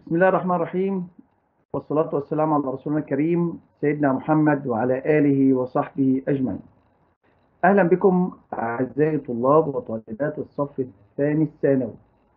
بسم الله الرحمن الرحيم والصلاة والسلام على رسولنا الكريم سيدنا محمد وعلى آله وصحبه أجمعين أهلا بكم أعزائي طلاب وطالبات الصف الثاني الثانوي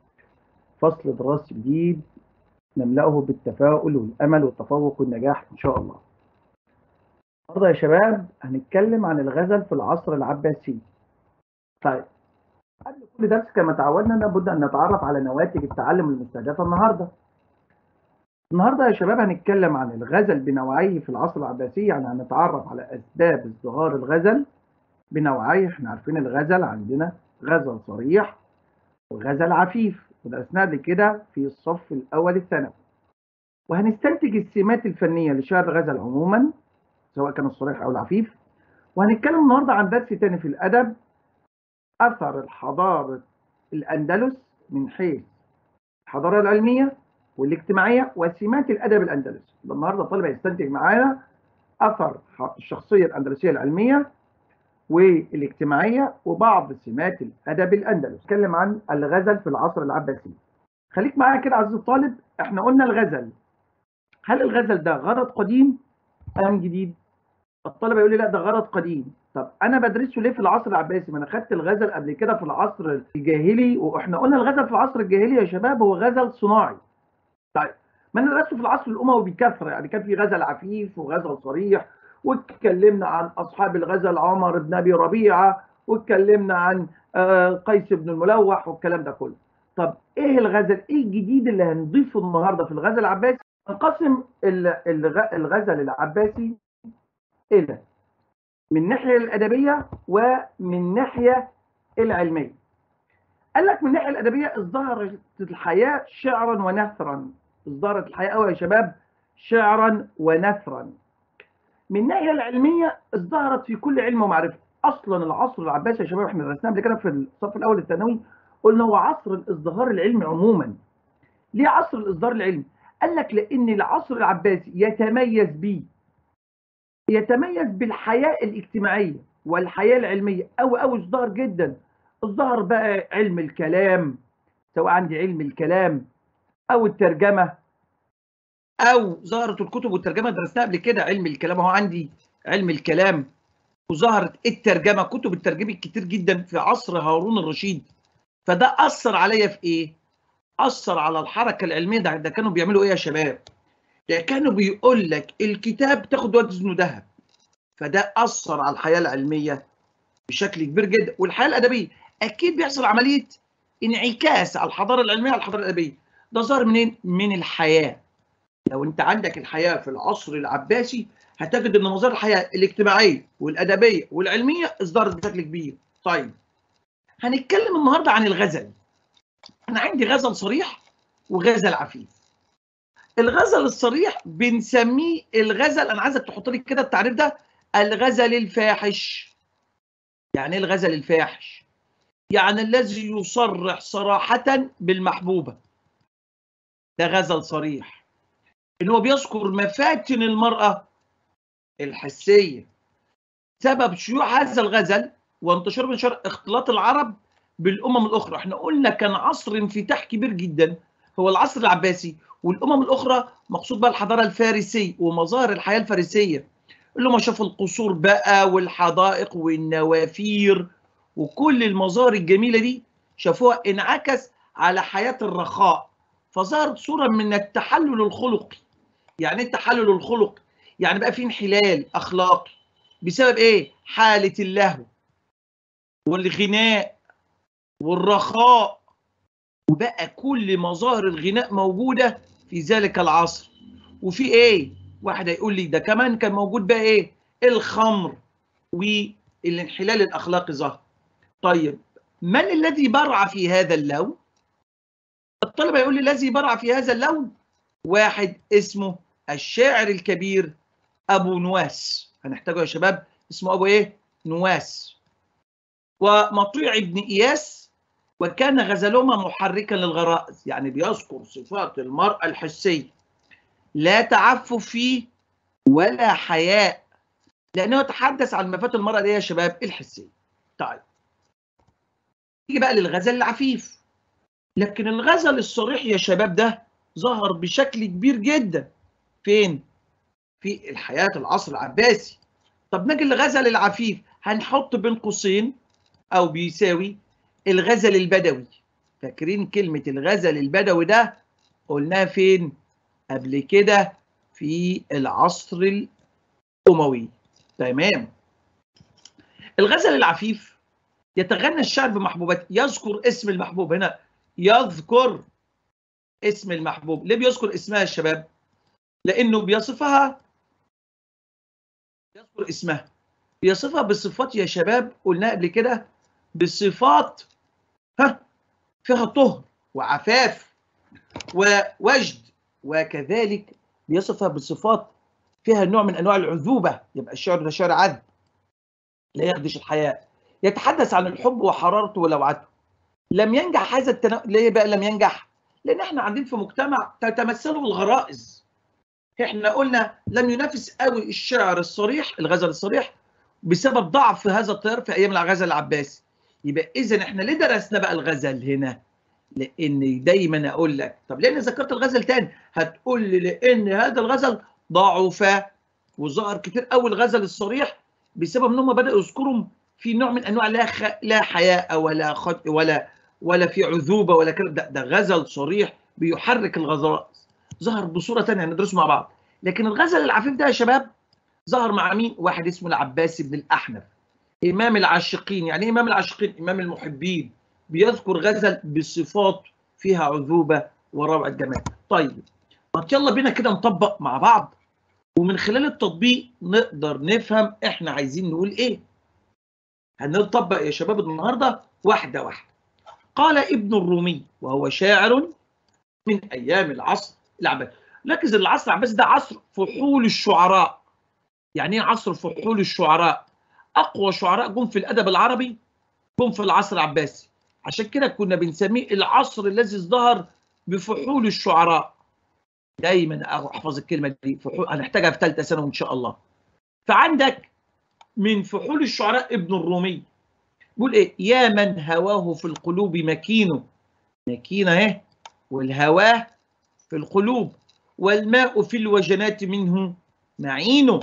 فصل دراسي جديد نملأه بالتفاؤل والأمل والتفوق والنجاح إن شاء الله النهارده يا شباب هنتكلم عن الغزل في العصر العباسي طيب قبل كل درس كما تعودنا لابد أن نتعرف على نواتج التعلم المستهدفة النهارده النهارده يا شباب هنتكلم عن الغزل بنوعيه في العصر العباسي يعني هنتعرف على اسباب ازدهار الغزل بنوعيه احنا عارفين الغزل عندنا غزل صريح وغزل عفيف ودرسناه قبل كده في الصف الاول الثانوي وهنستنتج السمات الفنيه لشعر الغزل عموما سواء كان الصريح او العفيف وهنتكلم النهارده عن درس تاني في الادب اثر الحضاره الاندلس من حيث الحضاره العلميه والاجتماعيه وسمات الادب الاندلسي يبقى النهارده الطالب هيستنتج معانا اثر الشخصيه الاندلسيه العلميه والاجتماعيه وبعض سمات الادب الاندلسي نتكلم عن الغزل في العصر العباسي خليك معايا كده عزيزي الطالب احنا قلنا الغزل هل الغزل ده غرض قديم ام جديد الطالب يقول لي لا ده غرض قديم طب انا بدرسه ليه في العصر العباسي ما انا خدت الغزل قبل كده في العصر الجاهلي واحنا قلنا الغزل في العصر الجاهلي يا شباب هو غزل صناعي طيب ما انا درسته في العصر الاموي بكثره يعني كان في غزل عفيف وغزل صريح واتكلمنا عن اصحاب الغزل عمر بن ابي ربيعه واتكلمنا عن قيس بن الملوح والكلام ده كله طب ايه الغزل ايه الجديد اللي هنضيفه النهارده في الغزل العباسي نقسم الغزل العباسي الى من الناحيه الادبيه ومن الناحيه العلميه قال لك من الناحيه الادبيه ازدهرت الحياه شعرا ونثرا ازدهرت الحياه قوي يا شباب شعرا ونثرا من الناحيه العلميه ازدهرت في كل علم ومعرفه اصلا العصر العباسي يا شباب احنا درسناه قبل كده في الصف الاول الثانوي قلنا هو عصر الازدهار العلمي عموما ليه عصر الازدهار العلمي قال لك لان العصر العباسي يتميز بيه يتميز بالحياه الاجتماعيه والحياه العلميه قوي قوي ازدهر جدا ظهر بقى علم الكلام سواء عندي علم الكلام او الترجمه او ظهرت الكتب والترجمه درسناها قبل كده علم الكلام اهو عندي علم الكلام وظهرت الترجمه كتب الترجمه كتير جدا في عصر هارون الرشيد فده اثر عليا في ايه اثر على الحركه العلميه ده, ده كانوا بيعملوا ايه يا شباب ده كانوا بيقول لك الكتاب تاخد وزنه ذهب فده اثر على الحياه العلميه بشكل كبير جدا والحياه الادبيه اكيد بيحصل عمليه انعكاس على الحضاره العلميه على الحضاره الادبيه ده ظهر منين من الحياه لو انت عندك الحياه في العصر العباسي هتجد ان مظاهر الحياه الاجتماعيه والادبيه والعلميه ازدهرت بشكل كبير طيب هنتكلم النهارده عن الغزل انا عندي غزل صريح وغزل عفيف الغزل الصريح بنسميه الغزل انا عايزك تحط لي كده التعريف ده الغزل الفاحش يعني ايه الغزل الفاحش يعني الذي يصرح صراحة بالمحبوبة ده غزل صريح ان هو بيذكر مفاتن المرأة الحسية سبب شيوع هذا الغزل وانتشار من شر اختلاط العرب بالامم الاخرى احنا قلنا كان عصر انفتاح كبير جدا هو العصر العباسي والامم الاخرى مقصود بقى الحضاره الفارسيه ومظاهر الحياه الفارسيه اللي هم شافوا القصور بقى والحدائق والنوافير وكل المظاهر الجميله دي شافوها انعكس على حياه الرخاء فظهرت صوره من التحلل الخلقي يعني ايه التحلل الخلقي يعني بقى في انحلال اخلاقي بسبب ايه حاله اللهو والغناء والرخاء وبقى كل مظاهر الغناء موجوده في ذلك العصر وفي ايه واحد هيقول لي ده كمان كان موجود بقى ايه الخمر والانحلال الاخلاقي ظهر طيب من الذي برع في هذا اللون الطلبه يقول لي الذي برع في هذا اللون واحد اسمه الشاعر الكبير ابو نواس هنحتاجه يا شباب اسمه ابو ايه نواس ومطيع ابن اياس وكان غزلهما محركا للغرائز يعني بيذكر صفات المراه الحسيه لا تعفف فيه ولا حياء لانه يتحدث عن مفات المراه دي يا شباب الحسيه طيب نيجي بقى للغزل العفيف لكن الغزل الصريح يا شباب ده ظهر بشكل كبير جدا فين في الحياه العصر العباسي طب نجي للغزل العفيف هنحط بين قوسين او بيساوي الغزل البدوي فاكرين كلمه الغزل البدوي ده قلناها فين قبل كده في العصر الاموي تمام الغزل العفيف يتغنى الشعر بمحبوبات يذكر اسم المحبوب هنا يذكر اسم المحبوب ليه بيذكر اسمها يا شباب لانه بيصفها يذكر اسمها بيصفها بصفات يا شباب قلنا قبل كده بصفات ها فيها طهر وعفاف ووجد وكذلك بيصفها بصفات فيها نوع من انواع العذوبه يبقى الشعر ده شعر عذب لا يخدش الحياه يتحدث عن الحب وحرارته ولوعته لم ينجح هذا التنا... ليه بقى لم ينجح؟ لان احنا قاعدين في مجتمع تتمثله الغرائز احنا قلنا لم ينافس قوي الشعر الصريح الغزل الصريح بسبب ضعف هذا التيار في ايام الغزل العباسي يبقى اذا احنا ليه درسنا بقى الغزل هنا لان دايما اقول لك طب ليه ذكرت الغزل تاني هتقول لي لان هذا الغزل ضعف وظهر كتير قوي الغزل الصريح بسبب ان هم بداوا يذكروا في نوع من انواع لا خ... لا حياء ولا خد... ولا ولا في عذوبه ولا كده ده, ده غزل صريح بيحرك الغزرات ظهر بصوره ثانيه هندرسه مع بعض لكن الغزل العفيف ده يا شباب ظهر مع مين؟ واحد اسمه العباس بن الاحنف امام العاشقين يعني امام العاشقين امام المحبين بيذكر غزل بصفات فيها عذوبه وروعه جمال طيب ما يلا بينا كده نطبق مع بعض ومن خلال التطبيق نقدر نفهم احنا عايزين نقول ايه هنطبق يا شباب النهارده واحده واحده قال ابن الرومي وهو شاعر من ايام العصر العباسي ركز العصر العباسي ده عصر فحول الشعراء يعني ايه عصر فحول الشعراء اقوى شعراء جم في الادب العربي جم في العصر العباسي عشان كده كنا بنسميه العصر الذي ازدهر بفحول الشعراء دايما احفظ الكلمه دي فحول هنحتاجها في ثالثه ثانوي ان شاء الله فعندك من فحول الشعراء ابن الرومي بيقول ايه يا من هواه في القلوب مكينه مكينه اهي والهواه في القلوب والماء في الوجنات منه معينه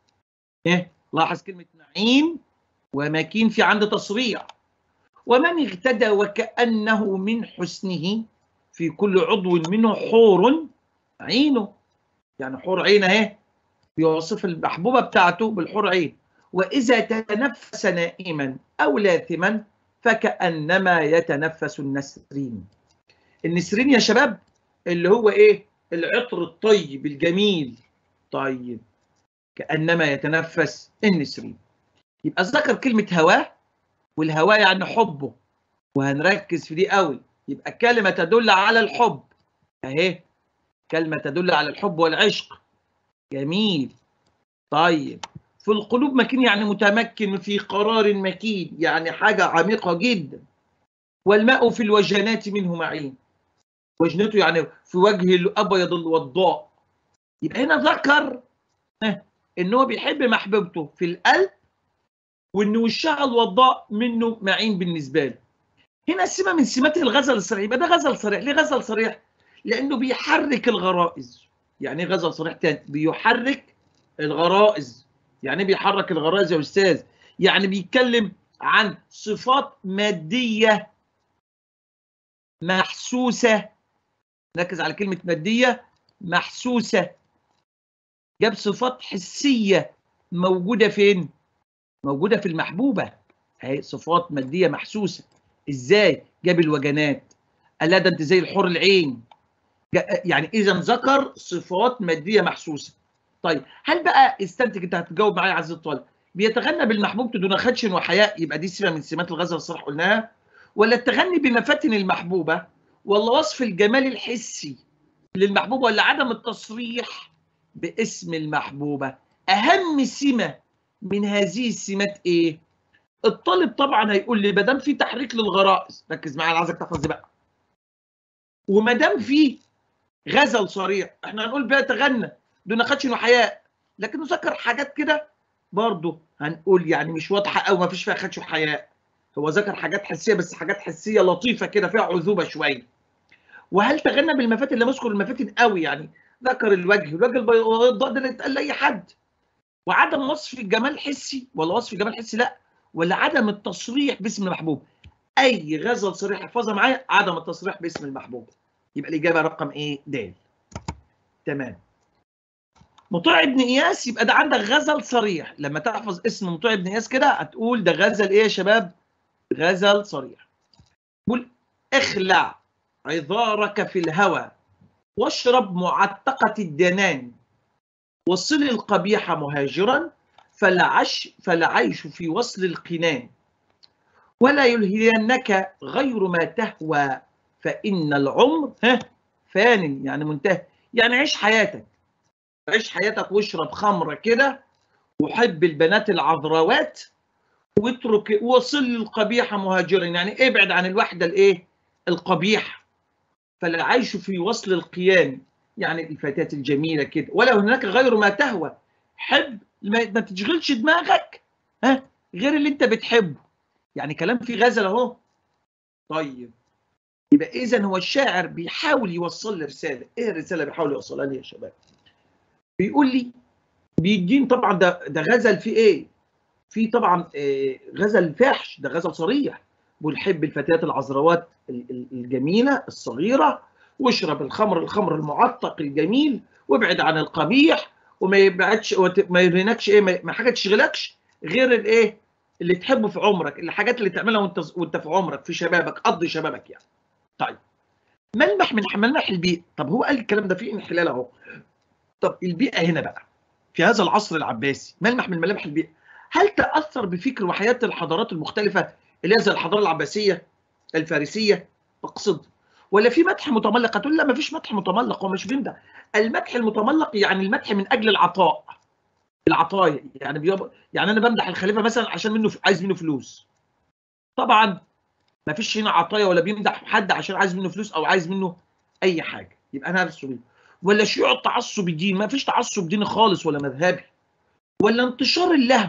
ايه لاحظ كلمه معين ومكين في عند تصريع ومن اغتدى وكانه من حسنه في كل عضو منه حور عينه يعني حور عين اهي بيوصف المحبوبه بتاعته بالحور عين واذا تنفس نائما او لاثما فكانما يتنفس النسرين النسرين يا شباب اللي هو ايه العطر الطيب الجميل طيب كانما يتنفس النسرين يبقى ذكر كلمه هواه والهواه يعني حبه وهنركز في دي قوي يبقى كلمه تدل على الحب اهي كلمه تدل على الحب والعشق جميل طيب في القلوب مكين يعني متمكن في قرار مكين يعني حاجه عميقه جدا والماء في الوجنات منه معين وجنته يعني في وجه الابيض الوضاء يبقى هنا ذكر ان هو بيحب محبوبته في القلب وان وشها الوضاء منه معين بالنسبه له هنا سمه من سمات الغزل الصريح يبقى ده غزل صريح ليه غزل صريح لانه بيحرك الغرائز يعني ايه غزل صريح تاني بيحرك الغرائز يعني ايه بيحرك الغرائز يا استاذ يعني بيتكلم عن صفات ماديه محسوسه نركز على كلمه ماديه محسوسه جاب صفات حسيه موجوده فين موجوده في المحبوبه اهي صفات ماديه محسوسه ازاي جاب الوجنات قال لا ده انت زي الحور العين يعني اذا ذكر صفات ماديه محسوسه طيب هل بقى استنتج انت هتجاوب معايا يا عزيزي الطالب بيتغنى بالمحبوب دون خدش وحياء يبقى دي سمه من سمات الغزل الصراح قلناها ولا التغني بمفاتن المحبوبه ولا وصف الجمال الحسي للمحبوبه ولا عدم التصريح باسم المحبوبه اهم سمه من هذه السمات ايه الطالب طبعا هيقول لي ما دام في تحريك للغرائز ركز معايا انا عايزك تحفظ دي بقى وما دام في غزل صريح احنا هنقول بقى تغنى دون خدش وحياء لكن ذكر حاجات كده برضه هنقول يعني مش واضحه قوي ما فيش فيها خدش وحياء هو ذكر حاجات حسيه بس حاجات حسيه لطيفه كده فيها عذوبه شويه وهل تغنى بالمفاتن لم يذكر المفاتن قوي يعني ذكر الوجه الوجه البيضاء ده اللي اتقال لاي حد وعدم وصف الجمال حسي ولا وصف الجمال حسي لا ولا عدم التصريح باسم المحبوب اي غزل صريح احفظها معايا عدم التصريح باسم المحبوب يبقى الاجابه رقم ايه د تمام مطيع ابن اياس يبقى ده عندك غزل صريح لما تحفظ اسم مطيع ابن اياس كده هتقول ده غزل ايه يا شباب غزل صريح قول اخلع عذارك في الهوى واشرب معتقة الدنان وصل القبيح مهاجرا فلعش فلعيش في وصل القنان ولا يلهينك غير ما تهوى فإن العمر ها فان يعني منتهي يعني عيش حياتك عيش حياتك واشرب خمرة كده وحب البنات العذراوات واترك وصل القبيح مهاجرا يعني ابعد عن الوحدة الايه القبيحة فالعيش في وصل القيام يعني الفتاة الجميلة كده ولا هناك غير ما تهوى حب ما تشغلش دماغك ها غير اللي انت بتحبه يعني كلام في غزل اهو طيب يبقى اذا هو الشاعر بيحاول يوصل لي رساله ايه الرساله اللي بيحاول يوصلها لي يا شباب بيقول لي بيدين طبعا ده ده غزل في ايه في طبعا آه غزل فاحش ده غزل صريح بيقول حب الفتيات العذراوات الجميله الصغيره واشرب الخمر الخمر المعتق الجميل وابعد عن القبيح وما يبعدش ما يرهنكش ايه ما حاجه تشغلكش غير الايه اللي تحبه في عمرك الحاجات اللي تعملها وانت وانت في عمرك في شبابك قضي شبابك يعني طيب ملمح من ملمح البيئه طب هو قال الكلام ده في انحلال اهو طب البيئه هنا بقى في هذا العصر العباسي ملمح من ملامح البيئه هل تاثر بفكر وحياه الحضارات المختلفه اللي هي زي الحضاره العباسيه الفارسيه اقصد ولا في مدح متملق هتقول لا ما فيش مدح متملق هو مش بيمدح المدح المتملق يعني المدح من اجل العطاء العطايا يعني بيب... يعني انا بمدح الخليفه مثلا عشان منه ف... عايز منه فلوس طبعا ما فيش هنا عطايا ولا بيمدح حد عشان عايز منه فلوس او عايز منه اي حاجه يبقى انا هذا ولا شيوع التعصب الديني ما فيش تعصب ديني خالص ولا مذهبي ولا انتشار اللهو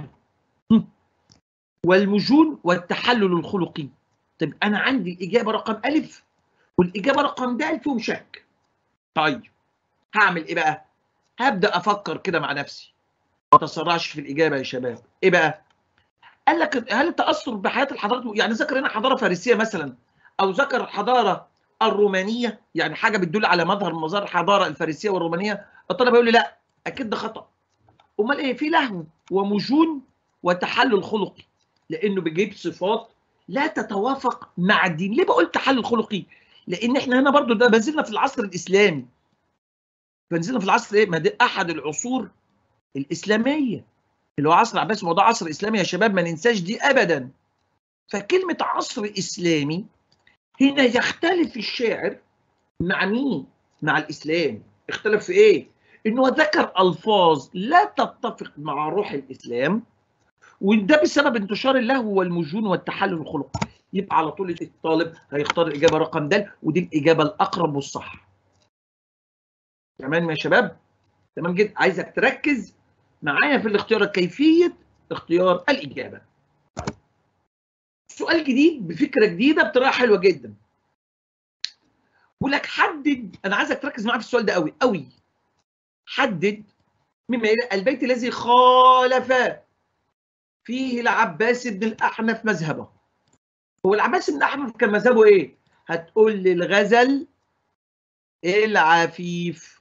والمجون والتحلل الخلقي طيب انا عندي الاجابه رقم الف والاجابه رقم د فيهم شك طيب هعمل ايه بقى هبدا افكر كده مع نفسي ما تسرعش في الاجابه يا شباب ايه بقى قال لك هل التاثر بحياه الحضارات يعني ذكر هنا حضاره فارسيه مثلا او ذكر الحضاره الرومانيه يعني حاجه بتدل على مظهر من مظاهر الحضاره الفارسيه والرومانيه الطالب يقول لي لا اكيد ده خطا امال ايه في لهو ومجون وتحلل خلقي لانه بيجيب صفات لا تتوافق مع الدين ليه بقول تحلل خلقي لان احنا هنا برضو ده بنزلنا في العصر الاسلامي بنزلنا في العصر ايه ما ده احد العصور الاسلاميه اللي هو عصر العباسي موضوع عصر اسلامي يا شباب ما ننساش دي ابدا فكلمه عصر اسلامي هنا يختلف الشاعر مع مين مع الاسلام اختلف في ايه انه ذكر الفاظ لا تتفق مع روح الاسلام وده بسبب انتشار اللهو والمجون والتحلل الخلقي يبقى على طول الطالب هيختار الاجابه رقم د ودي الاجابه الاقرب والصح تمام يا شباب تمام جدا عايزك تركز معايا في الاختيار كيفيه اختيار الاجابه سؤال جديد بفكره جديده بطريقه حلوه جدا بقول لك حدد انا عايزك تركز معايا في السؤال ده قوي قوي حدد مما يلي البيت الذي خالف فيه العباس بن الاحنف مذهبه هو العباس بن الاحنف كان مذهبه ايه هتقول لي الغزل العفيف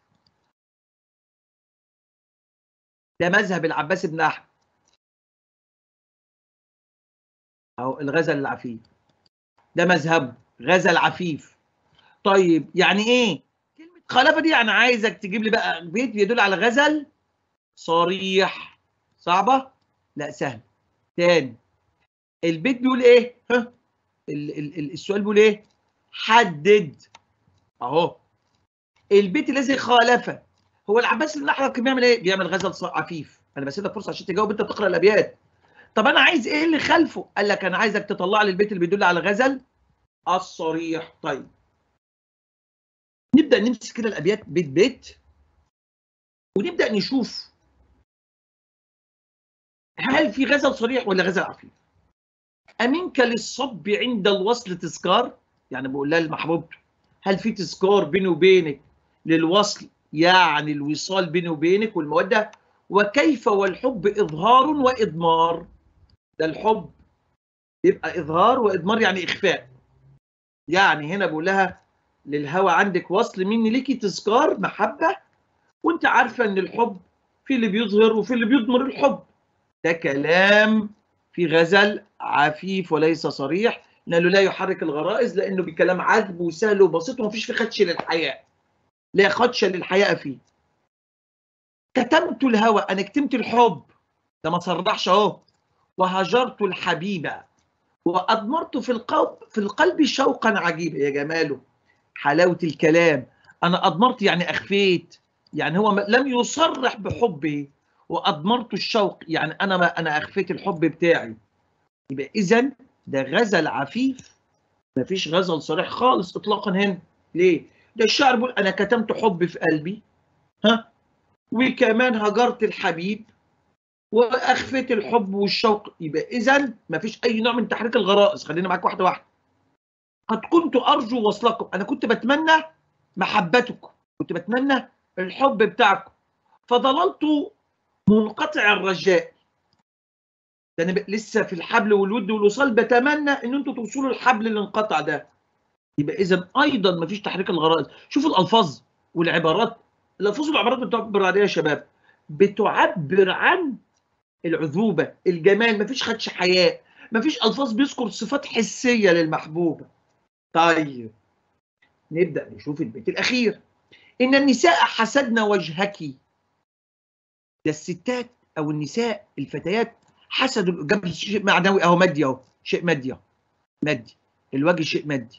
ده مذهب العباس بن احمد اهو الغزل العفيف ده مذهبه غزل عفيف طيب يعني ايه كلمه خلافه دي يعني عايزك تجيب لي بقى بيت بيدل على غزل صريح صعبه لا سهل تاني البيت بيقول ايه ها ال ال السؤال بيقول ايه حدد اهو البيت الذي خالفه هو العباس بن احمد كان بيعمل ايه بيعمل غزل عفيف انا بسيب لك فرصه عشان تجاوب انت تقرا الابيات طب انا عايز ايه اللي خلفه قال لك انا عايزك تطلع لي البيت اللي بيدل على غزل الصريح طيب نبدا نمسك كده الابيات بيت بيت ونبدا نشوف هل في غزل صريح ولا غزل عفيف امنك للصب عند الوصل تذكار يعني بقول لها لمحبوبته هل في تذكار بيني وبينك للوصل يعني الوصال بيني وبينك والمودة وكيف والحب إظهار وإضمار ده الحب يبقى إظهار وإضمار يعني إخفاء يعني هنا بقول لها للهوى عندك وصل مني ليكي تذكار محبة وانت عارفة ان الحب في اللي بيظهر وفي اللي بيضمر الحب ده كلام في غزل عفيف وليس صريح لانه لا يحرك الغرائز لانه بكلام عذب وسهل وبسيط ومفيش فيه خدش للحياء لا خدشه للحياء فيه كتمت الهوى انا كتمت الحب ده ما صرحش اهو وهجرت الحبيبه واضمرت في القلب في القلب شوقا عجيبا يا جماله حلاوه الكلام انا اضمرت يعني اخفيت يعني هو لم يصرح بحبه واضمرت الشوق يعني انا ما انا اخفيت الحب بتاعي يبقى اذا ده غزل عفيف ما فيش غزل صريح خالص اطلاقا هنا ليه ده الشاعر بيقول انا كتمت حب في قلبي ها وكمان هجرت الحبيب واخفيت الحب والشوق يبقى اذا ما فيش اي نوع من تحريك الغرائز خلينا معاك واحده واحده قد كنت ارجو وصلكم انا كنت بتمنى محبتكم كنت بتمنى الحب بتاعكم فضللت منقطع الرجاء ده انا لسه في الحبل والود والوصال بتمنى ان انتوا توصلوا الحبل اللي انقطع ده يبقى اذا ايضا مفيش تحريك الغرائز شوفوا الالفاظ والعبارات الالفاظ والعبارات بتعبر عن ايه يا شباب بتعبر عن العذوبه الجمال مفيش خدش حياء مفيش الفاظ بيذكر صفات حسيه للمحبوبه طيب نبدا نشوف البيت الاخير ان النساء حسدن وجهك ده الستات او النساء الفتيات حسدوا جنب شيء معنوي اهو مادي اهو شيء مادي اهو مادي الوجه شيء مادي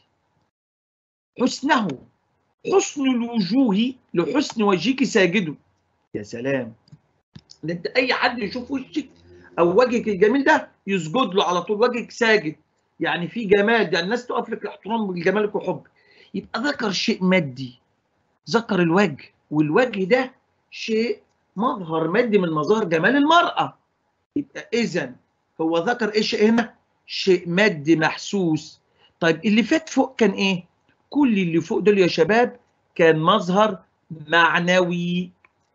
حسنه حسن الوجوه لحسن وجهك ساجد يا سلام ده انت اي حد يشوف وشك او وجهك الجميل ده يسجد له على طول وجهك ساجد يعني في جمال يعني الناس تقف لك الاحترام بجمالك وحبك يبقى ذكر شيء مادي ذكر الوجه والوجه ده شيء مظهر مادي من مظاهر جمال المرأة يبقى إذا هو ذكر إيه شيء هنا؟ شيء مادي محسوس طيب اللي فات فوق كان إيه؟ كل اللي فوق دول يا شباب كان مظهر معنوي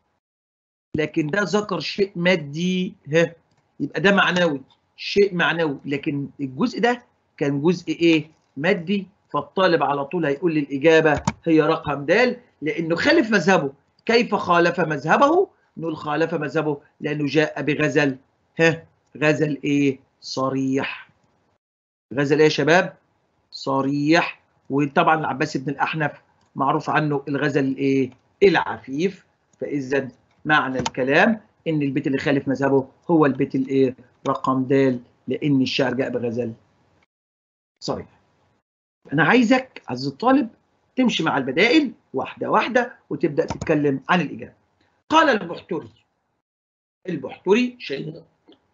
لكن ده ذكر شيء مادي ها يبقى ده معنوي شيء معنوي لكن الجزء ده كان جزء ايه مادي فالطالب على طول هيقول لي الاجابه هي رقم د لانه خالف مذهبه كيف خالف مذهبه نقول خالف مذهبه لانه جاء بغزل ها غزل ايه صريح غزل ايه يا شباب صريح وطبعا العباس بن الاحنف معروف عنه الغزل الايه العفيف فاذا معنى الكلام ان البيت اللي خالف مذهبه هو البيت الايه رقم د لان الشعر جاء بغزل صريح انا عايزك عزيزي الطالب تمشي مع البدائل واحده واحده وتبدا تتكلم عن الاجابه قال البحتري البحتري شاعر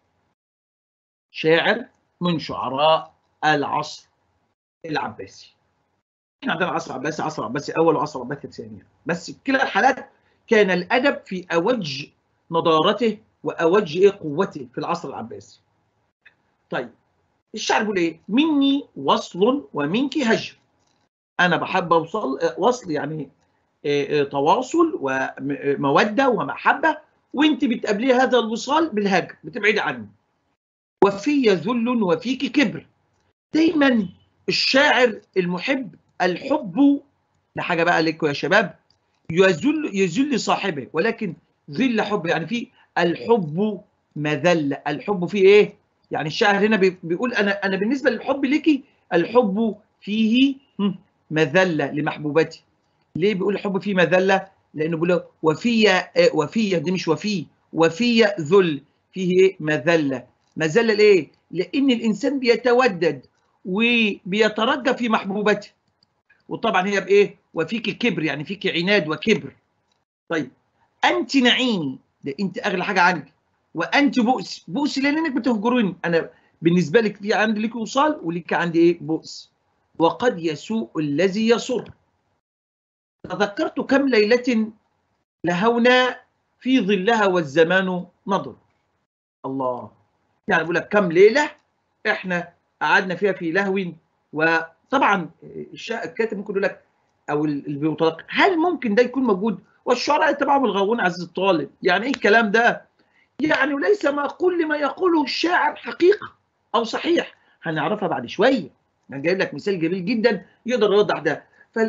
شاعر من شعراء العصر العباسي احنا عندنا عصر عباسي عصر عباسي اول وعصر عباسي ثاني بس كلا الحالات كان الادب في اوج نضارته واوج ايه قوته في العصر العباسي طيب الشعر بيقول ايه مني وصل ومنك هجر انا بحب اوصل وصل يعني تواصل وموده ومحبه وانت بتقابلي هذا الوصال بالهجر بتبعدي عنه وفي ذل وفيك كبر دايما الشاعر المحب الحب ده حاجه بقى لكم يا شباب يذل يذل صاحبه ولكن ذل حب يعني في الحب مذله الحب فيه ايه يعني الشاعر هنا بيقول انا انا بالنسبه للحب ليكي الحب فيه مذله لمحبوبتي ليه بيقول الحب فيه مذله لانه بيقول وفي وفي دي مش وفي وفي ذل فيه ايه مذله مذله لايه لان الانسان بيتودد وبيترجى في محبوبته وطبعا هي بايه وفيك كبر يعني فيك عناد وكبر طيب انت نعيمي ده انت اغلى حاجه عندي وانت بؤس بؤس لانك بتهجروني انا بالنسبه لك في عندي لك وصال ولك عندي ايه بؤس وقد يسوء الذي يسر تذكرت كم ليله لهونا في ظلها والزمان نضر الله يعني بقول لك كم ليله احنا قعدنا فيها في لهو وطبعا الكاتب ممكن يقول لك او المتلقي هل ممكن ده يكون موجود والشعراء يتبعهم الغاوون عزيز الطالب يعني ايه الكلام ده يعني ليس ما كل ما يقوله الشاعر حقيقه او صحيح هنعرفها بعد شويه انا جايب لك مثال جميل جدا يقدر يوضح ده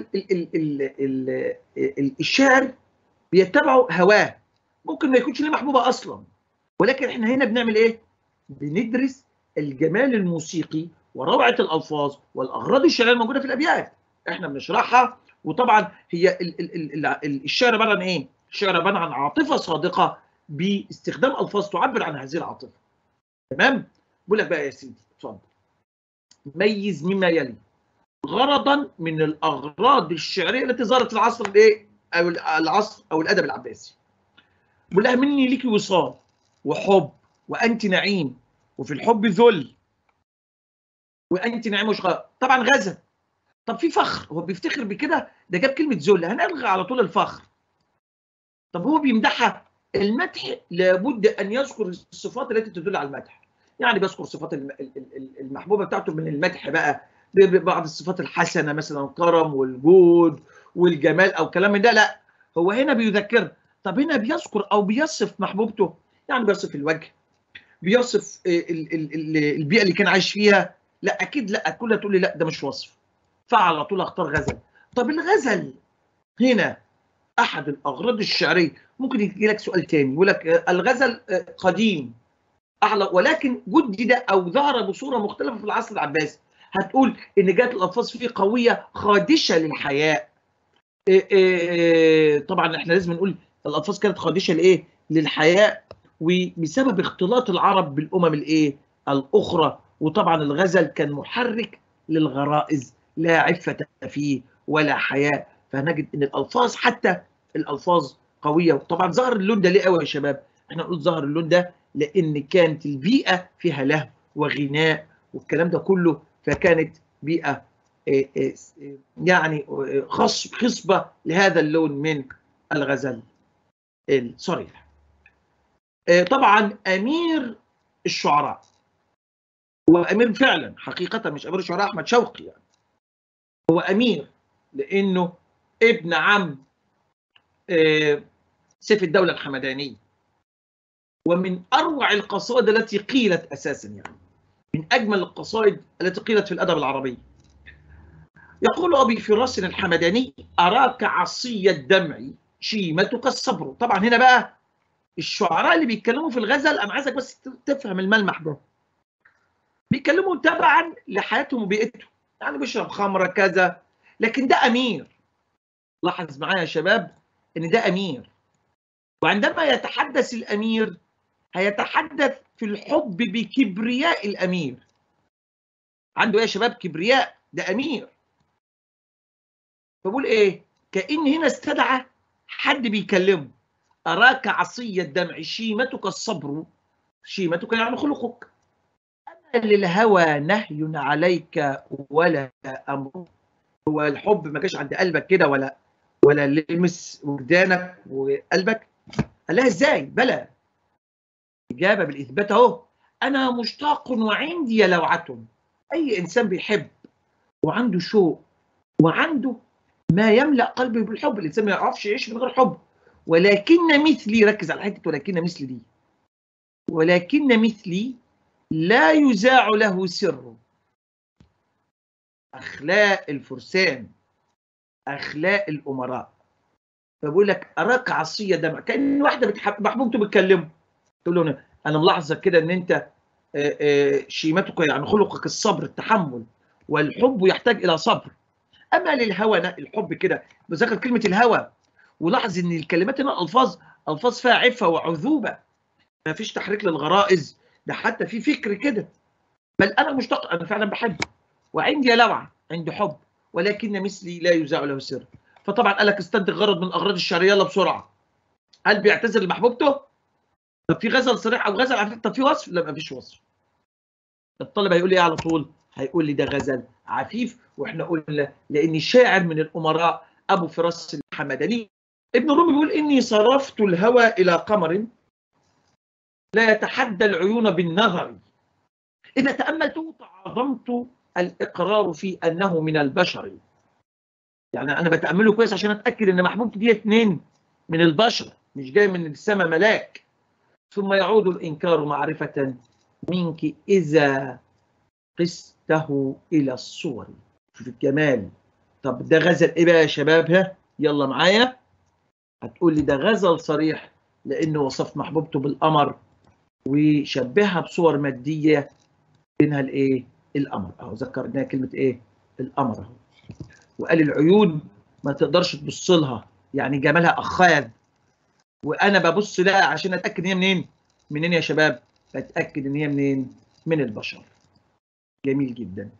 فالشاعر بيتبع هواه ممكن ما يكونش ليه محبوبه اصلا ولكن احنا هنا بنعمل ايه بندرس الجمال الموسيقي وروعه الالفاظ والاغراض الشعريه الموجوده في الابيات احنا بنشرحها وطبعا هي ال ال ال الشعر عباره عن ايه الشعر عباره عن عاطفه صادقه باستخدام الفاظ تعبر عن هذه العاطفه تمام بقول لك بقى يا سيدي اتفضل ميز مما يلي غرضا من الاغراض الشعريه التي ظهرت في العصر الايه او العصر او الادب العباسي بقول لها مني ليكي وصال وحب وانت نعيم وفي الحب ذل وانت نعيم وشقاء طبعا غزل طب في فخر هو بيفتخر بكده ده جاب كلمه ذل هنلغي على طول الفخر طب هو بيمدحها المدح لابد ان يذكر الصفات التي تدل على المدح يعني بيذكر صفات المحبوبه بتاعته من المدح بقى بعض الصفات الحسنه مثلا الكرم والجود والجمال او كلام من ده لا هو هنا بيذكر طب هنا بيذكر او بيصف محبوبته يعني بيصف الوجه بيصف البيئه اللي كان عايش فيها لا اكيد لا كلها تقول لي لا ده مش وصف فعلى طول اختار غزل طب الغزل هنا احد الاغراض الشعريه ممكن يجي لك سؤال تاني يقول لك الغزل قديم اعلى ولكن جدد او ظهر بصوره مختلفه في العصر العباسي هتقول ان جات الالفاظ فيه قويه خادشه للحياء إيه إيه طبعا احنا لازم نقول الالفاظ كانت خادشه لايه للحياء وبسبب اختلاط العرب بالامم الايه الاخرى وطبعا الغزل كان محرك للغرائز لا عفه فيه ولا حياء فنجد ان الالفاظ حتى الالفاظ قويه طبعا ظهر اللون ده ليه قوي يا شباب احنا نقول ظهر اللون ده لان كانت البيئه فيها لهو وغناء والكلام ده كله فكانت بيئه يعني خصبه لهذا اللون من الغزل الصريح طبعا امير الشعراء هو امير فعلا حقيقه مش امير الشعراء احمد شوقي يعني هو امير لانه ابن عم سيف الدوله الحمدانيه ومن اروع القصائد التي قيلت اساسا يعني من اجمل القصائد التي قيلت في الادب العربي يقول ابي فراس الحمداني اراك عصي الدمع شيمتك الصبر طبعا هنا بقى الشعراء اللي بيتكلموا في الغزل انا عايزك بس تفهم الملمح ده بيتكلموا تبعا لحياتهم وبيئتهم يعني بيشرب خمره كذا لكن ده امير لاحظ معايا يا شباب ان ده امير وعندما يتحدث الامير هيتحدث في الحب بكبرياء الامير عنده ايه يا شباب كبرياء ده امير فبقول ايه كان هنا استدعى حد بيكلمه اراك عصي الدمع شيمتك الصبر شيمتك يعني خلقك اما للهوى نهي عليك ولا امر هو الحب ما جاش عند قلبك كده ولا ولا لمس وجدانك وقلبك قال لها ازاي بلى اجابه بالاثبات اهو انا مشتاق وعندي لوعه اي انسان بيحب وعنده شوق وعنده ما يملا قلبه بالحب الانسان ما يعرفش يعيش من غير حب ولكن مثلي ركز على حته ولكن مثلي دي ولكن مثلي لا يذاع له سر اخلاق الفرسان اخلاق الامراء فبقول لك اراك عصيه دمع كان واحده بتحب محبوبته بتكلمه تقول له انا ملاحظه كده ان انت شيمتك يعني خلقك الصبر التحمل والحب يحتاج الى صبر اما للهوى الحب كده بذكر كلمه الهوى ولاحظ ان الكلمات هنا الفاظ الفاظ فيها عفه وعذوبه ما فيش تحريك للغرائز ده حتى في فكر كده بل انا مشتاق انا فعلا بحب وعندي لوعه عندي حب ولكن مثلي لا يذاع له سر فطبعا قال لك استنتج غرض من الاغراض الشعريه يلا بسرعه هل بيعتذر لمحبوبته؟ طب في غزل صريح او غزل عفيف طب في وصف؟ لا ما فيش وصف الطالب هيقول لي ايه على طول؟ هيقول لي ده غزل عفيف واحنا قلنا لان الشاعر من الامراء ابو فراس الحمداني ابن الرومي بيقول اني صرفت الهوى الى قمر لا يتحدى العيون بالنظر اذا تاملته تعظمت الاقرار في انه من البشر يعني انا بتامله كويس عشان اتاكد ان محبوبتي دي اتنين من البشر مش جاي من السماء ملاك ثم يعود الانكار معرفه منك اذا قسته الى الصور شوف الجمال طب ده غزل ايه بقى يا شباب ها يلا معايا هتقول لي ده غزل صريح لانه وصف محبوبته بالقمر وشبهها بصور ماديه منها الايه القمر اهو ذكرناها كلمه ايه القمر اهو وقال العيون ما تقدرش تبص لها يعني جمالها اخاذ وانا ببص لها عشان اتاكد ان هي منين منين يا شباب بتاكد ان هي منين من البشر جميل جدا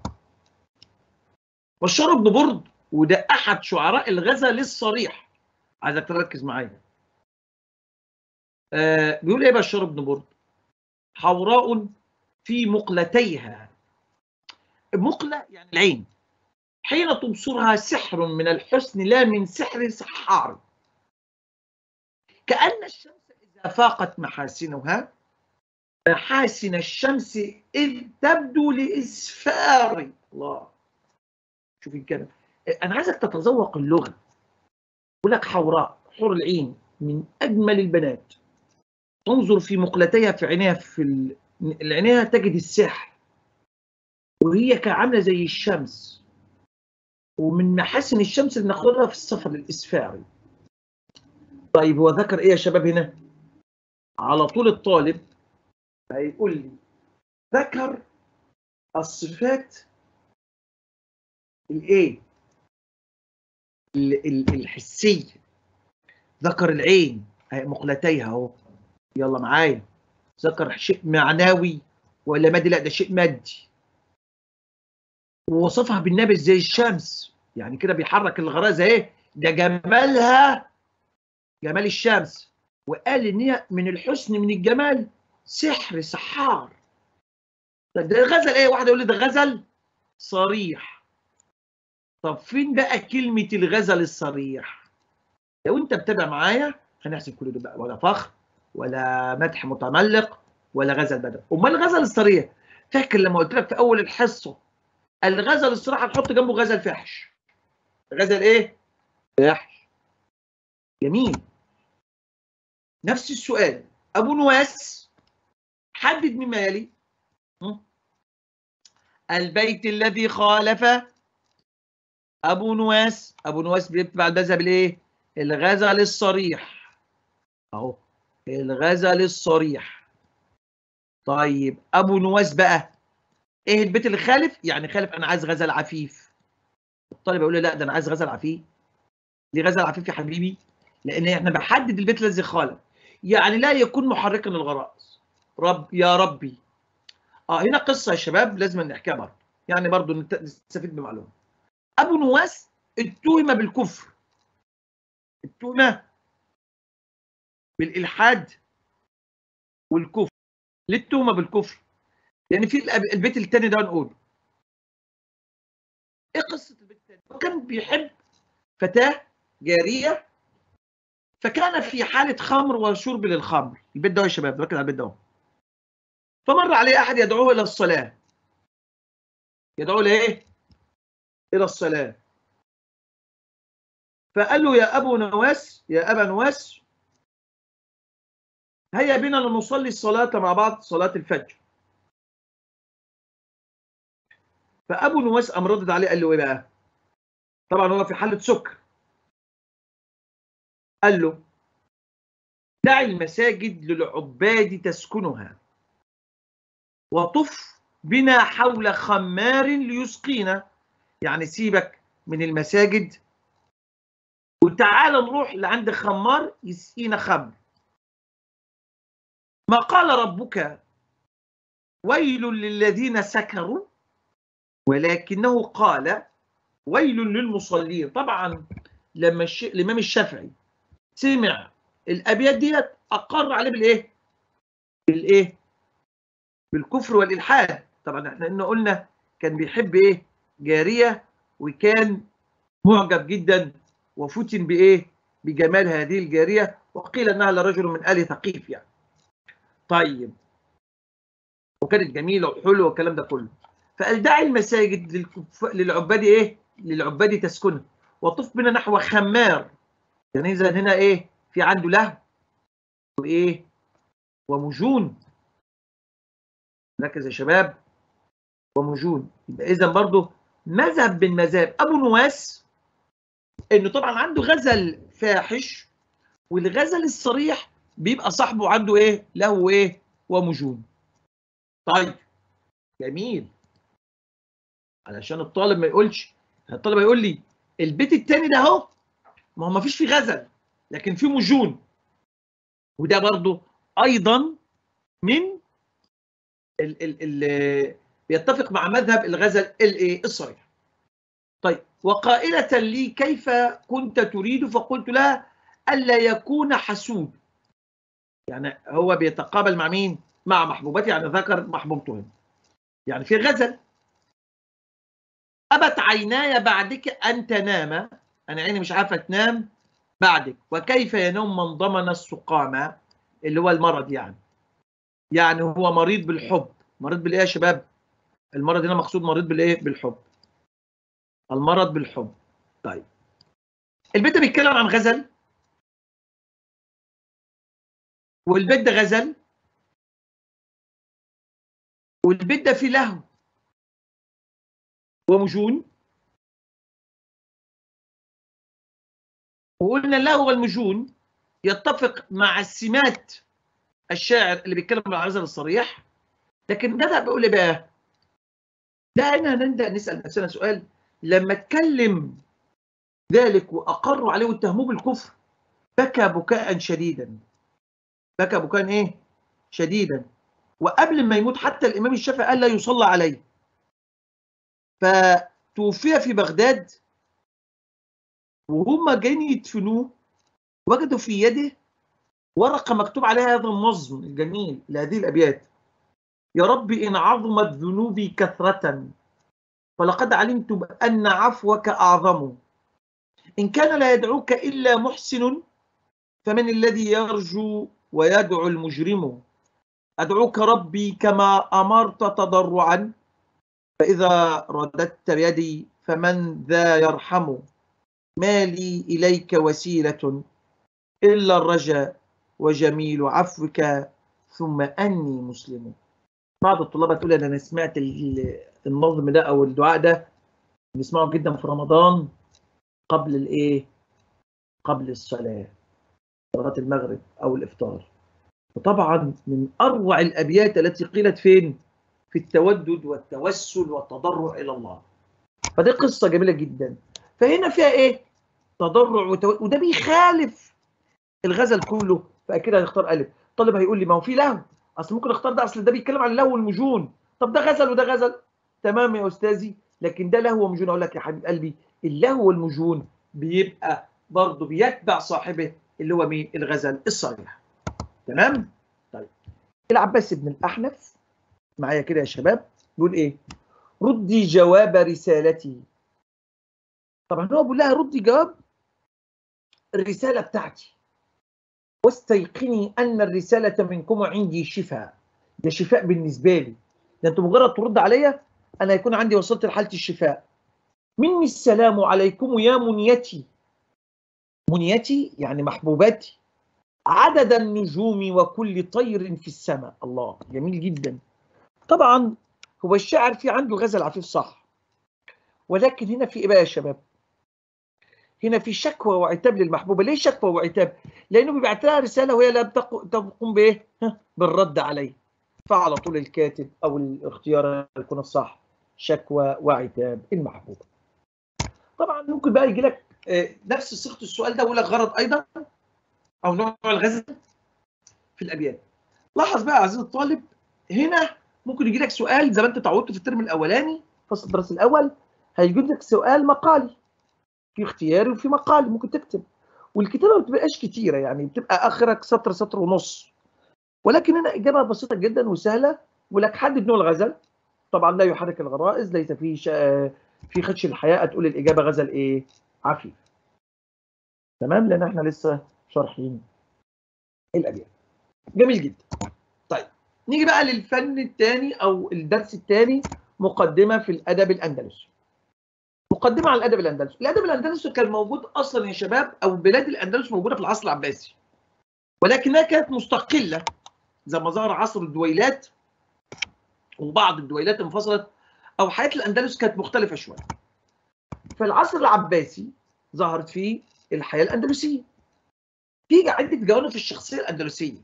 بشار بن برد وده احد شعراء الغزل الصريح عايزك تركز معايا آه بيقول ايه بشار بن برد حوراء في مقلتيها مقلة يعني العين حين تبصرها سحر من الحسن لا من سحر سحار كأن الشمس إذا فاقت محاسنها محاسن الشمس إذ تبدو لإسفار الله شوف الكلام أنا عايزك تتذوق اللغة يقول لك حوراء حور العين من أجمل البنات تنظر في مقلتيها في عينيها في ال... عينيها تجد السحر وهي كعاملة زي الشمس ومن محاسن الشمس اللي ناخدها في السفر الإسفاري طيب هو ذكر إيه يا شباب هنا على طول الطالب هيقول لي ذكر الصفات الايه الحسيه ذكر العين مقلتيها اهو يلا معايا ذكر شيء معنوي ولا مادي لا ده شيء مادي ووصفها بالنبي زي الشمس يعني كده بيحرك الغرازه ايه ده جمالها جمال الشمس وقال ان هي من الحسن من الجمال سحر سحار طب ده غزل ايه واحد يقول لي ده غزل صريح طب فين بقى كلمه الغزل الصريح لو انت متابع معايا هنحسب كل ده بقى ولا فخر ولا مدح متملق ولا غزل بدر امال الغزل الصريح فاكر لما قلت لك في اول الحصه الغزل الصراحه نحط جنبه غزل فاحش غزل ايه فاحش جميل نفس السؤال ابو نواس حدد مما يلي البيت الذي خالف ابو نواس ابو نواس بيتبع المذهب الايه الغزل الصريح اهو الغزل الصريح طيب ابو نواس بقى ايه البيت اللي خالف يعني خالف انا عايز غزل عفيف الطالب يقول لي لا ده انا عايز غزل عفيف ليه غزل عفيف يا حبيبي لان احنا بحدد البيت الذي خالف يعني لا يكون محركا للغرائز رب يا ربي اه هنا قصه يا شباب لازم نحكيها برضه يعني برضه نستفيد بمعلومه ابو نواس اتهم بالكفر اتهم بالالحاد والكفر ليه التهمه بالكفر لان في البيت الثاني ده نقول ايه قصه البيت الثاني هو كان بيحب فتاه جاريه فكان في حاله خمر وشرب للخمر البيت ده يا شباب ركز على البيت ده فمر عليه احد يدعوه الى الصلاه يدعوه لايه الى الصلاه فقال له يا ابو نواس يا ابا نواس هيا بنا لنصلي الصلاه مع بعض صلاه الفجر فابو نواس قام ردد عليه قال له ايه بقى طبعا هو في حاله سكر قال له دع المساجد للعباد تسكنها وطف بنا حول خمار ليسقينا يعني سيبك من المساجد وتعال نروح لعند خمار يسقينا خمر ما قال ربك ويل للذين سكروا ولكنه قال ويل للمصلين طبعا لما الش... الامام الشافعي سمع الابيات ديت اقر عليه بالايه بالايه بالكفر والالحاد طبعا احنا إنه قلنا كان بيحب ايه جاريه وكان معجب جدا وفتن بايه بجمال هذه الجاريه وقيل انها لرجل من ال ثقيف يعني طيب وكانت جميله وحلوه والكلام ده كله فقال دع المساجد للكف... للعباد ايه للعباد تسكنها وطف بنا نحو خمار يعني اذا هنا ايه في عنده لهو وايه ومجون ركز يا شباب ومجون يبقى اذا برضه مذهب من مذاهب ابو نواس انه طبعا عنده غزل فاحش والغزل الصريح بيبقى صاحبه عنده ايه له ايه ومجون طيب جميل علشان الطالب ما يقولش الطالب يقول لي البيت التاني ده اهو ما هو ما فيش فيه غزل لكن فيه مجون وده برضه ايضا من ال ال ال بيتفق مع مذهب الغزل الايه الصريح طيب وقائلة لي كيف كنت تريد فقلت لها ألا يكون حسود يعني هو بيتقابل مع مين مع محبوبتي يعني ذكر محبوبته يعني في غزل أبت عيناي بعدك أن تنام أنا عيني مش عارفة تنام بعدك وكيف ينوم من ضمن السقامة اللي هو المرض يعني يعني هو مريض بالحب مريض بالايه يا شباب المرض هنا مقصود مريض بالايه بالحب المرض بالحب طيب البيت ده بيتكلم عن غزل والبيت ده غزل والبيت ده فيه لهو ومجون وقلنا اللهو والمجون يتفق مع السمات الشاعر اللي بيتكلم عن الغزل الصريح لكن ده بيقول ايه بقى؟ ده هنا نبدا نسال نفسنا سؤال لما اتكلم ذلك واقروا عليه واتهموه بالكفر بكى بكاء شديدا بكى بكاء ايه؟ شديدا وقبل ما يموت حتى الامام الشافعي قال لا يصلى عليه فتوفي في بغداد وهم جايين يدفنوه وجدوا في يده ورقه مكتوب عليها هذا النظم الجميل لهذه الابيات يا رب ان عظمت ذنوبي كثره فلقد علمت بان عفوك اعظم ان كان لا يدعوك الا محسن فمن الذي يرجو ويدعو المجرم ادعوك ربي كما امرت تضرعا فاذا رددت بيدي فمن ذا يرحم ما لي اليك وسيله الا الرجاء وجميل عفوك ثم اني مسلم بعض الطلاب تقول انا سمعت النظم ده او الدعاء ده بنسمعه جدا في رمضان قبل الايه قبل الصلاه صلاه المغرب او الافطار وطبعا من اروع الابيات التي قيلت فين في التودد والتوسل والتضرع الى الله فدي قصه جميله جدا فهنا فيها ايه تضرع وتو... وده بيخالف الغزل كله فاكيد هنختار الف الطالب هيقول لي ما هو في لهو اصل ممكن اختار ده اصل ده بيتكلم عن اللهو والمجون طب ده غزل وده غزل تمام يا استاذي لكن ده لهو ومجون اقول لك يا حبيب قلبي اللهو والمجون بيبقى برضه بيتبع صاحبه اللي هو مين الغزل الصريح تمام طيب العباس بن الاحنف معايا كده يا شباب بيقول ايه ردي جواب رسالتي طبعا هو بيقول لها ردي جواب الرساله بتاعتي واستيقني ان الرساله منكم عندي شفاء ده شفاء بالنسبه لي ده انتوا مجرد ترد عليا انا يكون عندي وصلت لحاله الشفاء مني السلام عليكم يا منيتي منيتي يعني محبوباتي عدد النجوم وكل طير في السماء الله جميل جدا طبعا هو الشاعر في عنده غزل عفيف صح ولكن هنا في ايه بقى يا شباب هنا في شكوى وعتاب للمحبوبه ليه شكوى وعتاب لانه بيبعت لها رساله وهي لا تقوم بايه بالرد عليه فعلى طول الكاتب او الاختيار يكون الصح شكوى وعتاب المحبوبه طبعا ممكن بقى يجي لك نفس صيغه السؤال ده يقول لك غرض ايضا او نوع الغزل في الابيات لاحظ بقى عزيزي الطالب هنا ممكن يجي لك سؤال زي ما انت اتعودت في الترم الاولاني فصل الدراسي الاول هيجي لك سؤال مقالي في اختياري وفي مقالي ممكن تكتب والكتابه ما بتبقاش كتيره يعني بتبقى اخرك سطر سطر ونص ولكن هنا اجابه بسيطه جدا وسهله يقول لك حدد نوع الغزل طبعا لا يحرك الغرائز ليس في شا... في خدش الحياه تقول الاجابه غزل ايه عفيف تمام لان احنا لسه شارحين الابيات جميل جدا طيب نيجي بقى للفن الثاني او الدرس الثاني مقدمه في الادب الاندلسي مقدمه على الادب الاندلسي، الادب الاندلسي كان موجود اصلا يا شباب او بلاد الاندلس موجوده في العصر العباسي. ولكنها كانت مستقله زي ما ظهر عصر الدويلات وبعض الدويلات انفصلت او حياه الاندلس كانت مختلفه شويه. في العصر العباسي ظهرت فيه الحياه الاندلسيه. في عده جوانب في الشخصيه الاندلسيه.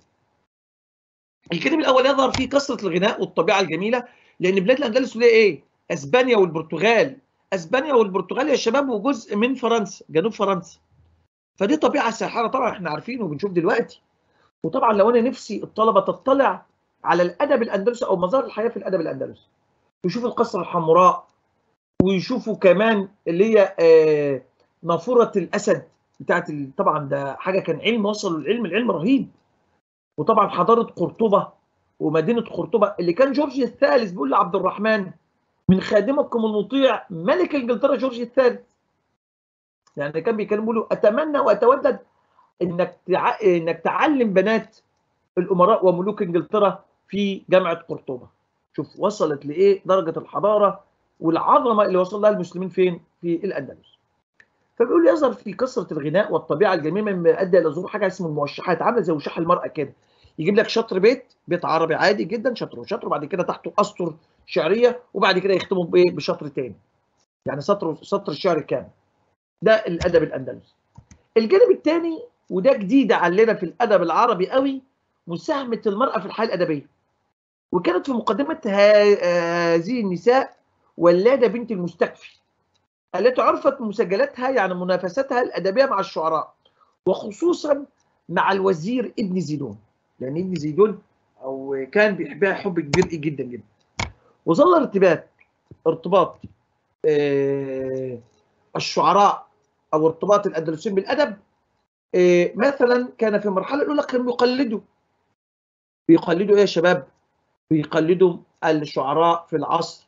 الجانب الاول يظهر فيه كثره الغناء والطبيعه الجميله لان بلاد الاندلس ليه ايه؟ اسبانيا والبرتغال اسبانيا والبرتغال يا شباب وجزء من فرنسا جنوب فرنسا فدي طبيعه ساحره طبعا احنا عارفين وبنشوف دلوقتي وطبعا لو انا نفسي الطلبه تطلع على الادب الاندلسي او مظاهر الحياه في الادب الاندلسي ويشوفوا القصر الحمراء ويشوفوا كمان اللي هي آه نافوره الاسد بتاعت طبعا ده حاجه كان علم وصلوا للعلم العلم رهيب وطبعا حضاره قرطبه ومدينه قرطبه اللي كان جورج الثالث بيقول لعبد الرحمن من خادمكم المطيع ملك انجلترا جورج الثالث يعني كان بيكلموا له اتمنى واتودد انك تع... انك تعلم بنات الامراء وملوك انجلترا في جامعه قرطبه شوف وصلت لايه درجه الحضاره والعظمه اللي وصل لها المسلمين فين في الاندلس فبيقول يظهر في كثره الغناء والطبيعه الجميله مما ادى الى ظهور حاجه اسمها الموشحات عامله زي وشاح المراه كده يجيب لك شطر بيت بيت عربي عادي جدا شطر وشطر وبعد كده تحته اسطر شعريه وبعد كده يختموا بايه بشطر تاني يعني سطر سطر الشعر كامل ده الادب الاندلسي الجانب الثاني وده جديد علينا في الادب العربي قوي مساهمه المراه في الحياه الادبيه وكانت في مقدمه هذه النساء ولاده بنت المستكفي التي عرفت مسجلاتها يعني منافستها الادبيه مع الشعراء وخصوصا مع الوزير ابن زيدون لان ابن زيدون او كان بيحبها حب كبير جدا جدا وظل ارتباط ارتباط آه الشعراء او ارتباط الاندلسيين بالادب آه مثلا كان في المرحله الاولى كانوا بيقلدوا بيقلدوا ايه يا شباب؟ بيقلدوا الشعراء في العصر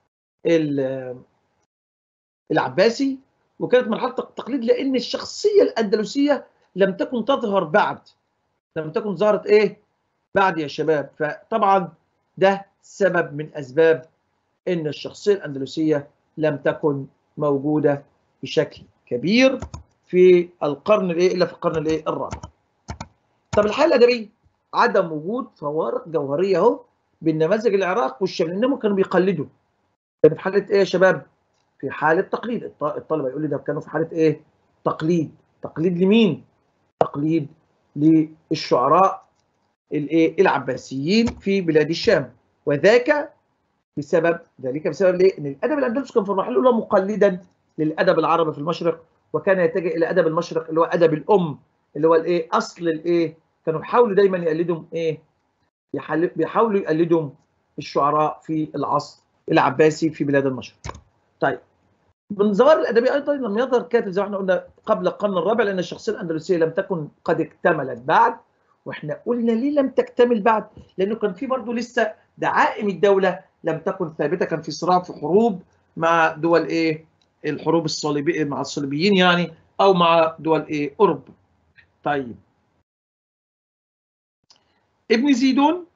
العباسي وكانت مرحله التقليد لان الشخصيه الاندلسيه لم تكن تظهر بعد لم تكن ظهرت ايه بعد يا شباب فطبعا ده سبب من اسباب ان الشخصيه الاندلسيه لم تكن موجوده بشكل كبير في القرن الايه الا في القرن الايه الرابع طب الحاله الادبيه عدم وجود فوارق جوهريه اهو بين نماذج العراق والشام لانهم كانوا بيقلدوا كانوا في حاله ايه يا شباب في حاله تقليد الطلبه يقول لي ده كانوا في حاله ايه تقليد تقليد لمين تقليد للشعراء الايه العباسيين في بلاد الشام وذاك بسبب ذلك بسبب ليه ان الادب الاندلسي كان في المرحله الاولى مقلدا للادب العربي في المشرق وكان يتجه الى ادب المشرق اللي هو ادب الام اللي هو الايه اصل الايه كانوا بيحاولوا دايما يقلدوا ايه بيحاولوا يقلدوا الشعراء في العصر العباسي في بلاد المشرق طيب من الظواهر الادبيه ايضا لم يظهر كاتب زي ما احنا قلنا قبل القرن الرابع لان الشخصيه الاندلسيه لم تكن قد اكتملت بعد واحنا قلنا ليه لم تكتمل بعد؟ لانه كان في برضه لسه دعائم الدوله لم تكن ثابته كان في صراع في حروب مع دول ايه؟ الحروب الصليبيه مع الصليبيين يعني او مع دول ايه؟ اوروبا. طيب ابن زيدون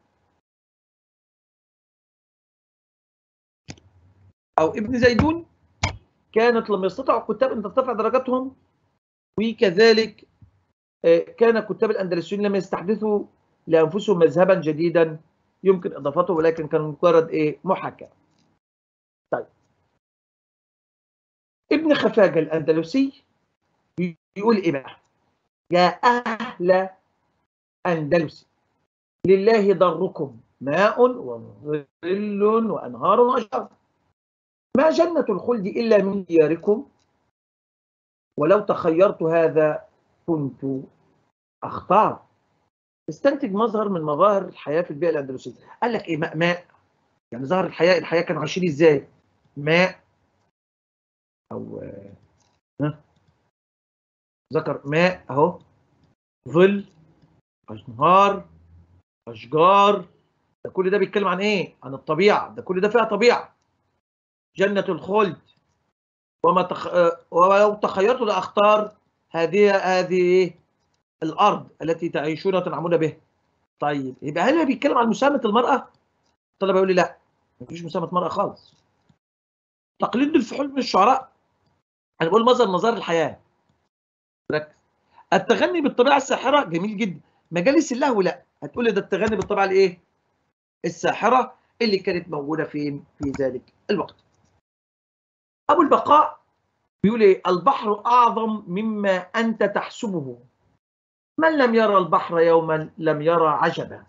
او ابن زيدون كانت لم يستطع الكتاب ان ترتفع درجاتهم وكذلك كان كتاب الاندلسيين لم يستحدثوا لانفسهم مذهبا جديدا يمكن اضافته ولكن كان مجرد ايه محاكاه. طيب ابن خفاجه الاندلسي بيقول ايه بقى؟ يا اهل اندلس لله ضركم ماء وظل وانهار واشجار ما جنة الخلد إلا من دياركم ولو تخيرت هذا كنت أختار استنتج مظهر من مظاهر الحياة في البيئة الأندلسية قال لك إيه ماء ماء يعني ظهر الحياة الحياة كانوا عايشين إزاي ماء أو ها ذكر ماء أهو ظل أنهار أشجار ده كل ده بيتكلم عن إيه عن الطبيعة ده كل ده فيها طبيعة جنة الخلد وما تخ... ولو تخيرت لاختار هذه هذه الارض التي تعيشون وتنعمون بها. طيب يبقى هل بيتكلم عن مساهمه المراه؟ الطلبه يقول لي لا مفيش مساهمه مراه خالص. تقليد الفحول من الشعراء انا بقول مظهر مظاهر الحياه ركز التغني بالطبيعه الساحره جميل جدا مجالس اللهو لا هتقول لي ده التغني بالطبيعه الايه الساحره اللي كانت موجوده فين في ذلك الوقت ابو البقاء بيقول ايه البحر اعظم مما انت تحسبه من لم يرى البحر يوما لم يرى عجبا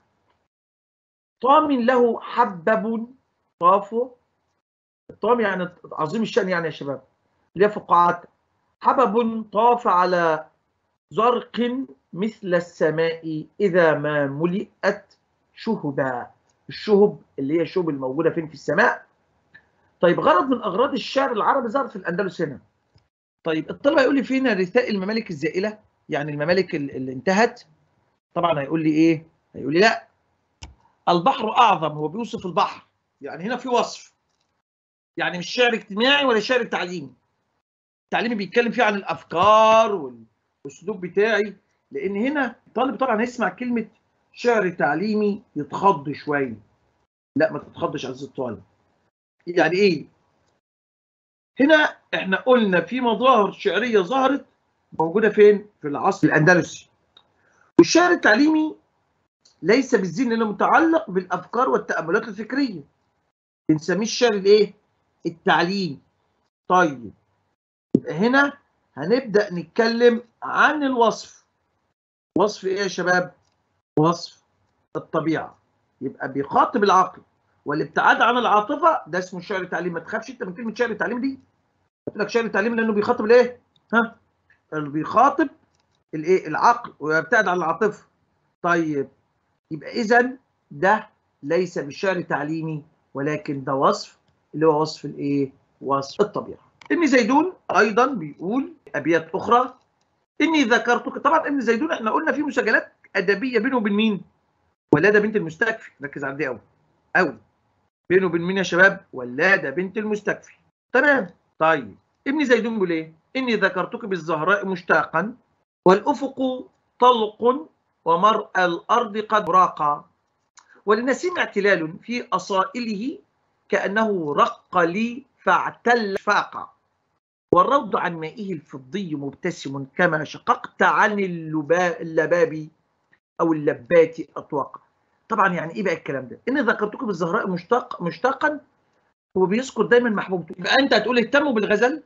طام له حبب طافه الطام يعني عظيم الشأن يعني يا شباب اللي هي فقاعات حبب طاف على زرق مثل السماء إذا ما ملئت شهبا الشهب اللي هي الشهب الموجودة فين في السماء طيب غرض من أغراض الشعر العربي ظهر في الأندلس هنا طيب الطلبة يقول لي فين رثاء الممالك الزائلة يعني الممالك اللي انتهت طبعا هيقول لي ايه هيقول لي لا البحر اعظم هو بيوصف البحر يعني هنا في وصف يعني مش شعر اجتماعي ولا شعر تعليمي التعليمي بيتكلم فيه عن الافكار والاسلوب بتاعي لان هنا الطالب طبعا هيسمع كلمه شعر تعليمي يتخض شويه لا ما تتخضش عزيزي الطالب يعني ايه هنا احنا قلنا في مظاهر شعريه ظهرت موجوده فين في العصر الاندلسي والشعر التعليمي ليس بالزين لانه متعلق بالافكار والتاملات الفكريه بنسميه الشعر الايه التعليم طيب يبقى هنا هنبدا نتكلم عن الوصف وصف ايه يا شباب وصف الطبيعه يبقى بيخاطب العقل والابتعاد عن العاطفه ده اسمه شعر التعليم ما تخافش انت من كلمه شعر التعليم دي قلت لك شعر التعليم لانه بيخاطب الايه ها اللي بيخاطب الايه العقل ويبتعد عن العاطفه طيب يبقى اذا ده ليس بالشعر تعليمي ولكن ده وصف اللي هو وصف الايه وصف الطبيعه ابن زيدون ايضا بيقول ابيات اخرى اني ذكرتك طبعا ابن زيدون احنا قلنا في مسجلات ادبيه بينه وبين مين ولاده بنت المستكفي ركز على دي قوي قوي بينه وبين مين يا شباب ولاده بنت المستكفي تمام طيب ابن زيدون بيقول ايه اني ذكرتك بالزهراء مشتاقا والافق طلق ومرأى الارض قد راقا وللنسيم اعتلال في اصائله كانه رق لي فاعتل فاقا والروض عن مائه الفضي مبتسم كما شققت عن اللباب او اللبات اطواقا طبعا يعني ايه بقى الكلام ده ان ذكرتكم بالزهراء مشتاق مشتاقا هو بيذكر دايما محبوبته يبقى انت هتقول اهتموا بالغزل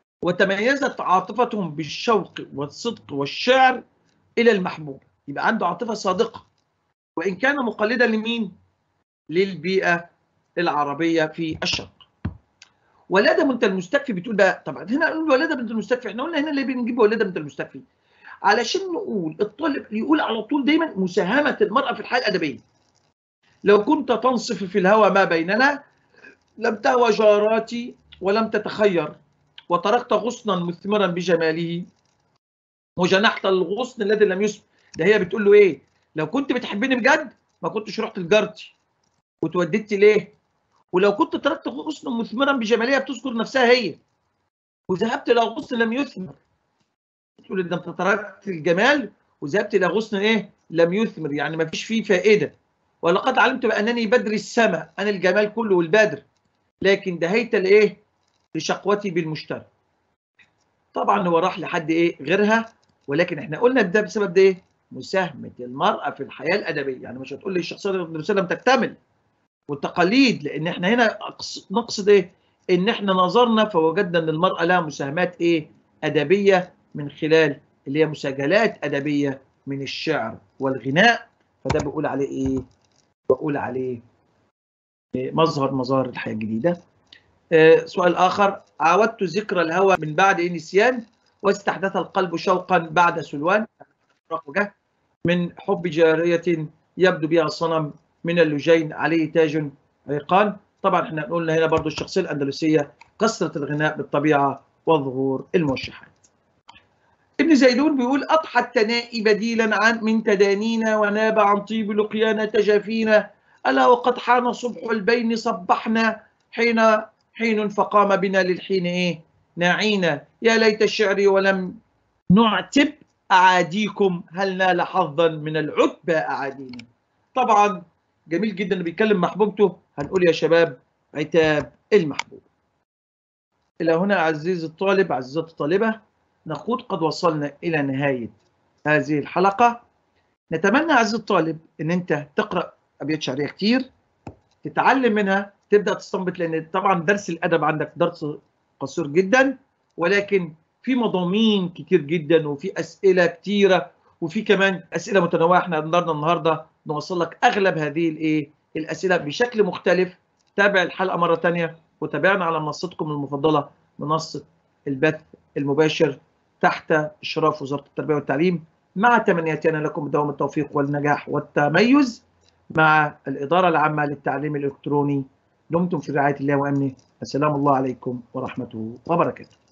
وتميزت عاطفتهم بالشوق والصدق والشعر الى المحبوب يبقى عنده عاطفه صادقه وان كان مقلدا لمين للبيئه العربيه في الشرق ولاده بنت المستكفي بتقول بقى طبعا هنا نقول ولاده بنت المستكفي احنا قلنا هنا ليه بنجيب ولاده بنت المستكفي علشان نقول الطالب يقول على طول دايما مساهمه المراه في الحياه الادبيه لو كنت تنصف في الهوى ما بيننا لم تهوى جاراتي ولم تتخير وتركت غصنا مثمرا بجماله وجنحت الغصن الذي لم يسمر ده هي بتقول له ايه لو كنت بتحبني بجد ما كنتش رحت لجارتي وتوددت ليه ولو كنت تركت غصن مثمرا بجمالها بتذكر نفسها هي وذهبت الى غصن لم يثمر تقول ده انت تركت الجمال وذهبت الى غصن ايه لم يثمر يعني ما فيش فيه فائده ولقد علمت بانني بدر السماء انا الجمال كله والبدر لكن دهيت لايه لشقوتي بالمشترى طبعا هو راح لحد ايه غيرها ولكن احنا قلنا ده بسبب ده ايه مساهمه المراه في الحياه الادبيه يعني مش هتقول لي الشخصيه الدراسيه لم تكتمل والتقاليد لان احنا هنا نقصد ايه ان احنا نظرنا فوجدنا ان المراه لها مساهمات ايه ادبيه من خلال اللي هي مسجلات ادبيه من الشعر والغناء فده بقول عليه ايه بقول عليه إيه مظهر مظاهر الحياه الجديده إيه سؤال اخر عاودت ذكر الهوى من بعد نسيان واستحدث القلب شوقا بعد سلوان من حب جاريه يبدو بها صنم من اللجين عليه تاج عرقان طبعا احنا قلنا هنا برضو الشخصيه الاندلسيه كثره الغناء بالطبيعه وظهور الموشحات ابن زيدون بيقول اضحى التنائي بديلا عن من تدانينا وناب عن طيب لقيانا تجافينا الا وقد حان صبح البين صبحنا حين حين فقام بنا للحين ايه ناعينا يا ليت شعري ولم نعتب اعاديكم هل نال حظا من العتبى اعادينا طبعا جميل جدا اللي بيتكلم محبوبته هنقول يا شباب عتاب المحبوب إلى هنا عزيزي الطالب عزيزتي الطالبة نقود قد وصلنا إلى نهاية هذه الحلقة نتمنى عزيزي الطالب إن أنت تقرأ أبيات شعرية كتير تتعلم منها تبدأ تستنبط لأن طبعا درس الأدب عندك درس قصير جدا ولكن في مضامين كتير جدا وفي أسئلة كتيرة وفي كمان أسئلة متنوعة احنا قدرنا النهاردة نوصل لك أغلب هذه الإيه الأسئلة بشكل مختلف تابع الحلقة مرة تانية وتابعنا على منصتكم المفضلة منصة البث المباشر تحت إشراف وزارة التربية والتعليم مع تمنياتنا لكم بدوام التوفيق والنجاح والتميز مع الإدارة العامة للتعليم الإلكتروني دمتم في رعاية الله وأمنه السلام الله عليكم ورحمته وبركاته